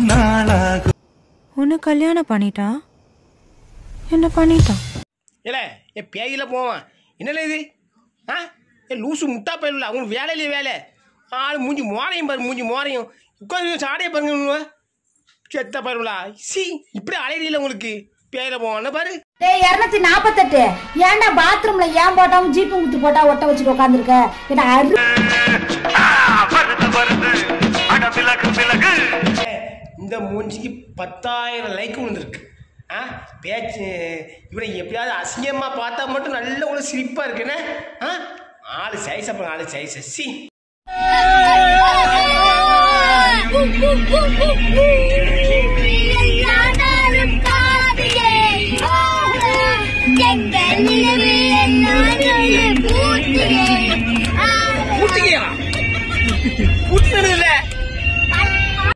நாளாகும் உன்னை கல்யாணம் பண்ணிட்டா என்ன பண்ணிட்டான் இல்லை என் பேயில போவான் என்னல இது ஆ ஏ லூசு முட்டா பயிரில்ல அவங்களுக்கு வேலையிலே வேலை ஆள் மூஞ்சி மோரையும் பாரு மூஞ்சி மோரையும் உட்காந்து சாடையை பாருங்க செத்த பயிர்களா சி இப்படி அலையில உங்களுக்கு பேயில போவான்னு பாரு டேய் இருநூத்தி நாப்பத்தெட்டு ஏன்டா பாத்ரூம்ல ஏன் போட்டாவும் ஜீப்பு குத்து போட்டா ஒட்ட வச்சுட்டு உட்காந்துருக்க என்ன அரு இந்த மூஞ்சிக்கு பத்தாயிரம் லைக் விழுந்திருக்கு ஆ பேச்சு இவனை எப்படியாவது அசிங்கமாக பார்த்தா மட்டும் நல்ல ஒரு சிரிப்பாக இருக்குண்ணே ஆ ஆளு சைஸ் அப்புறம் ஆளு சைஸ் சி ஊட்டிக்கலாம் ஊட்டி இல்லை